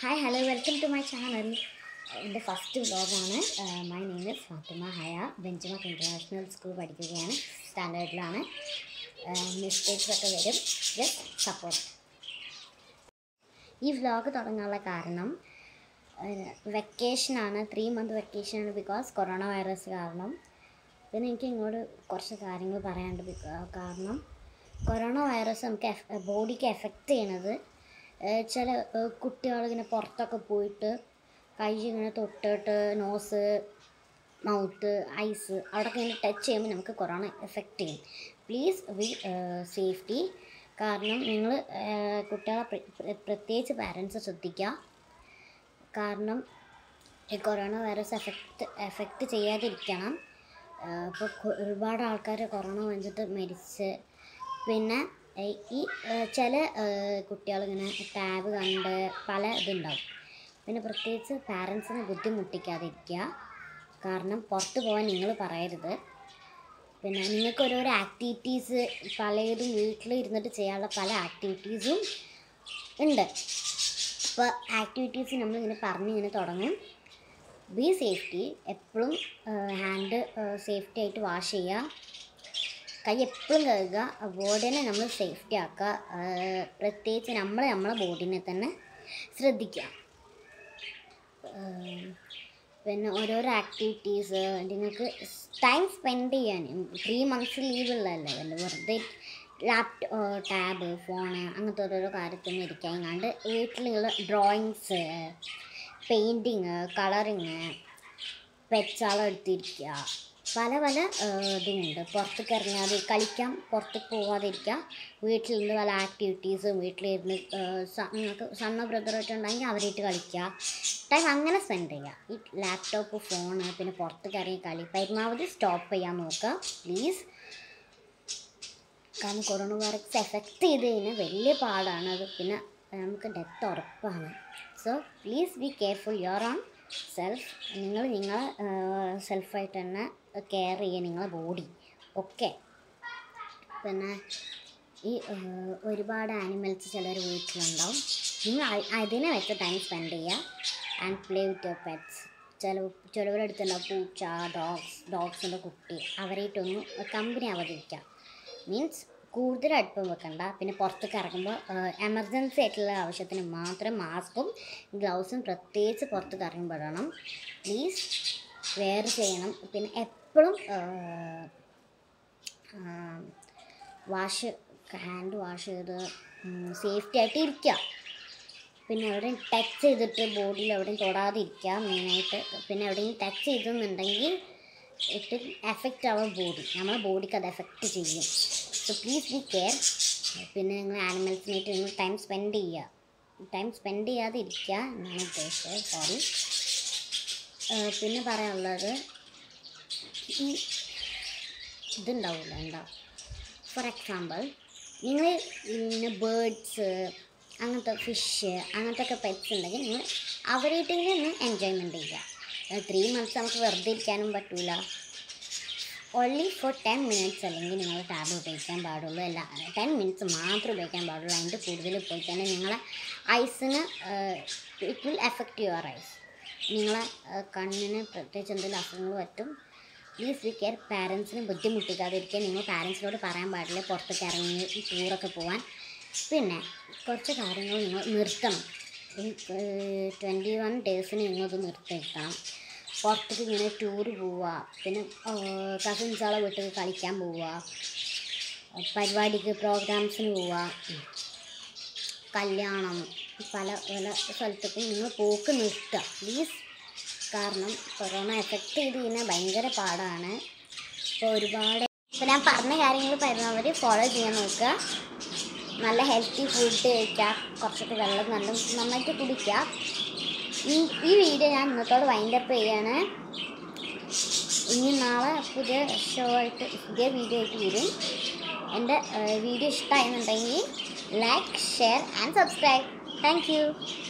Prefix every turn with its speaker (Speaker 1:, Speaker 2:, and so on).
Speaker 1: hi hello welcome to my channel എൻ്റെ first വ്ലോഗാണ് my name is Fathima Haya Benchmark International School പഠിക്കുകയാണ് സ്റ്റാൻഡേർഡിലാണ് mistakes ഒക്കെ വരും ജസ്റ്റ് സപ്പോർട്ട് ഈ വ്ലോഗ് തുടങ്ങാനുള്ള കാരണം വെക്കേഷനാണ് ത്രീ മന്ത് വെക്കേഷനാണ് ബിക്കോസ് കൊറോണ വൈറസ് കാരണം പിന്നെ എനിക്ക് ഇങ്ങോട്ട് കുറച്ച് കാര്യങ്ങൾ പറയാനുണ്ട് ബിക്ക- കാരണം കൊറോണ വൈറസ് നമുക്ക് ബോഡിക്ക് എഫക്റ്റ് ചെയ്യണത് ഏഹ് ചില കുട്ടികൾ ഇങ്ങനെ പുറത്തൊക്കെ പോയിട്ട് കൈ ഇങ്ങനെ തൊട്ടിട്ട് നോസ് മൗത്ത് ഐസ് അവിടെയൊക്കെ ഇങ്ങനെ ടച്ച് ചെയ്യുമ്പോൾ നമുക്ക് കൊറോണ എഫക്റ്റ് ചെയ്യും പ്ലീസ് വി സേഫ്റ്റി കാരണം നിങ്ങൾ കുട്ടികളെ പ്ര- പ്ര- പ്രത്യേകിച്ച് പാരൻസ് ശ്രദ്ധിക്കുക കാരണം ഈ കൊറോണ വൈറസ് എഫക്റ്റ് എഫക്റ്റ് ചെയ്യാതിരിക്കണം ഇപ്പോൾ ഒരുപാട് ആൾക്കാർ കൊറോണ വന്നിട്ട് മരിച്ച് പിന്നെ ഏഹ് ഈ ഏഹ് ചില കുട്ടികളിങ്ങനെ ടാബ് കണ്ട് പല ഇതുണ്ടാവും പിന്നെ പ്രത്യേകിച്ച് പാരൻസിനെ ബുദ്ധിമുട്ടിക്കാതിരിക്കുക കാരണം പുറത്ത് പോകാൻ നിങ്ങൾ പറയരുത് പിന്നെ നിങ്ങൾക്ക് ഓരോരോ ആക്ടിവിറ്റീസ് പലതും വീട്ടിൽ ഇരുന്നിട്ട് ചെയ്യാനുള്ള പല ആക്ടിവിറ്റീസും ഉണ്ട് അപ്പോൾ ആക്ടിവിറ്റീസ് നമ്മളിങ്ങനെ പറഞ്ഞിങ്ങനെ തുടങ്ങും ബി സേഫ്റ്റി എപ്പോഴും ഹാൻഡ് സേഫ്റ്റി ആയിട്ട് വാഷ് ചെയ്യുക കൈ എപ്പോഴും കഴുകുക ബോഡിനെ നമ്മൾ സേഫ്റ്റി ആക്കുക ആഹ് പ്രത്യേകിച്ച് നമ്മൾ നമ്മളെ ബോഡിനെ തന്നെ ശ്രദ്ധിക്കുക ആഹ് പിന്നെ ഓരോരോ ആക്ടിവിറ്റീസ് നിങ്ങൾക്ക് ടൈം സ്പെൻഡ് ചെയ്യാൻ ത്രീ മന്ത്സ് ലീവ് ഉള്ളതല്ലേ വല്ല വെറുതെ ലാപ്ടോ ടാബ് ഫോണ് അങ്ങനത്തെ ഓരോരോ കാര്യത്തൊന്നും ഇരിക്കാങ്ങാണ്ട് വീട്ടിലുള്ള ഡ്രോയിങ്സ് പെയിൻറ്റിങ് കളറിങ് പെറ്റ്സാളം എടുത്തിരിക്കുക പല പല ഇതുമുണ്ട് പുറത്തേക്ക് ഇറങ്ങാതെ കളിക്കാൻ പുറത്തേക്ക് പോകാതിരിക്കുക വീട്ടിലിരുന്ന് പല ആക്ടിവിറ്റീസും വീട്ടിലിരുന്ന് ഏഹ് സ- നിങ്ങൾക്ക് സണ്ണ ബ്രദറായിട്ട് ഉണ്ടെങ്കിൽ അവരായിട്ട് കളിക്കുക ടൈം അങ്ങനെ സ്പെൻഡ് ചെയ്യുക ഈ ലാപ്ടോപ്പ് ഫോണ് പിന്നെ പുറത്തേക്ക് ഇറങ്ങി കളി പരമാവധി സ്റ്റോപ്പ് ചെയ്യാൻ നോക്കുക പ്ലീസ് കാരണം കൊറോണ വൈറസ് എഫക്റ്റ് ചെയ്ത് കഴിഞ്ഞാൽ വലിയ പാടാണ് അത് പിന്നെ നമുക്ക് ഡെത്ത് ഉറപ്പാണ് so please be careful your own self നിങ്ങൾ നിങ്ങളെ സെൽഫായിട്ട് തന്നെ കെയർ ചെയ്യുക നിങ്ങളെ ബോഡി ഒക്കെ പിന്നെ ഈ ഏഹ്, ഒരുപാട് ആനിമൽസ് ചിലർ വീട്ടിലുണ്ടാവും നിങ്ങൾ അ- അതിനെ വെച്ച് ടൈം സ്പെൻഡ് ചെയ്യുക and play with your pets ചില ചിലവരുടെ അടുത്തുണ്ടാവും പൂച്ച ഡോഗ്സ് ഡോഗ്സിൻ്റെ കുട്ടി അവരായിട്ടൊന്നും കമ്പനി ആവാതിരിക്കുക മീൻസ് കൂടുതൽ അടുപ്പം വെക്കണ്ട പിന്നെ പുറത്തേക്ക് ഇറങ്ങുമ്പോൾ എമർജൻസി ആയിട്ടുള്ള ആവശ്യത്തിന് മാത്രം മാസ്കും ഗ്ലൗസും പ്രത്യേകിച്ച് പുറത്തേക്ക് ഇറങ്ങുമ്പോഴണം പ്ലീസ് വെയർ ചെയ്യണം പിന്നെ എപ്പോഴും വാഷ് ഹാൻഡ് വാഷ് ചെയ്ത് സേഫ്റ്റി ആയിട്ട് ഇരിക്കുക പിന്നെ എവിടെയും ടച്ച് ചെയ്തിട്ട് ബോഡിയിൽ എവിടെയും തൊടാതെ ഇരിക്കുക മെയിനായിട്ട് പിന്നെ എവിടെയും ടച്ച് ചെയ്തെന്നുണ്ടെങ്കിൽ ഇറ്റ് എഫക്റ്റ് അവർ ബോഡി നമ്മളെ ബോഡിക്ക് അത് എഫക്റ്റ് ചെയ്യും സോ പ്ലീസ് ബി കെയർ പിന്നെ നിങ്ങൾ ആനിമൽസിനായിട്ട് നിങ്ങൾ ടൈം സ്പെൻഡ് ചെയ്യുക ടൈം സ്പെൻഡ് ചെയ്യാതെ ഇരിക്കുക എന്നാണ് ഉദ്ദേശിച്ചത് സോറി പിന്നെ പറയാനുള്ളത് ഈ ഇതുണ്ടാവില്ല എന്താ ഫോർ എക്സാമ്പിൾ നിങ്ങൾ ഇങ്ങനെ ബേർഡ്സ് അങ്ങനത്തെ ഫിഷ് അങ്ങനത്തെ ഒക്കെ പെറ്റ്സ് ഉണ്ടെങ്കിൽ നിങ്ങൾ അവരായിട്ട് ഒന്ന് എൻജോയ്മെൻറ്റ് ചെയ്യുക ത്രീ മന്ത്സ് നമുക്ക് വെറുതെ ഇരിക്കാനും പറ്റൂല ഓൺലി ഫോർ ടെൻ മിനിറ്റ്സ് അല്ലെങ്കിൽ നിങ്ങൾ ടാബ് ഉപയോഗിക്കാൻ പാടുള്ളൂ അല്ല ടെൻ മിനിറ്റ്സ് മാത്രം ഉപയോഗിക്കാൻ പാടുള്ളൂ അതിൻ്റെ കൂടുതൽ ഉപയോഗിച്ചാൽ നിങ്ങളെ ഐസിന് it will effect your eyes നിങ്ങളെ ഏഹ്, കണ്ണിന് പ്രത്യേകിച്ച് എന്തെങ്കിലും അസുഖങ്ങൾ പറ്റും പ്ലീസ് വി കെയർ പാരൻസിനെ ബുദ്ധിമുട്ടിക്കാതിരിക്കുക നിങ്ങൾ പാരൻസിനോട് പറയാൻ പാടില്ല പുറത്തേക്ക് ഇറങ്ങി ടൂറൊക്കെ പോകാൻ പിന്നെ കുറച്ച് കാര്യങ്ങൾ നിങ്ങൾ നിർത്തണം ഈ ട്വൻറ്റി വൺ ഡേയ്സിന് നിങ്ങളത് നിർത്തിയിരിക്കണം പുറത്തേക്ക് ഇങ്ങനെ ടൂർ പോവുക പിന്നെ കസിൻസാളെ വീട്ടിൽ കളിക്കാൻ പോവുക പരിപാടിക്ക് പ്രോഗ്രാംസിന് പോവുക കല്യാണം പല പല സ്ഥലത്തേക്കും നിങ്ങൾ പോക്ക് നിർത്തുക പ്ലീസ് കാരണം കൊറോണ എഫക്റ്റ് ചെയ്ത് കഴിഞ്ഞാൽ ഭയങ്കര പാടാണ് ഇപ്പോൾ ഒരുപാട് ഇപ്പോൾ ഞാൻ പറഞ്ഞ കാര്യങ്ങൾ പരമാവധി ഫോളോ ചെയ്യാൻ നോക്കുക നല്ല ഹെൽത്തി ഫുഡ് കഴിക്കുക കുറച്ചൊക്കെ വെള്ളം നല്ല നന്നായിട്ട് കുടിക്കുക ഈ ഈ വീഡിയോ ഞാൻ ഇന്നത്തോട് വൈൻഡപ്പ് ചെയ്യാണ് ഇനി നാളെ പുതിയ ഷോ ആയിട്ട് പുതിയ വീഡിയോ ആയിട്ട് വരും എൻ്റെ വീഡിയോ ഇഷ്ടമായെന്നുണ്ടെങ്കിൽ like share and subscribe thank U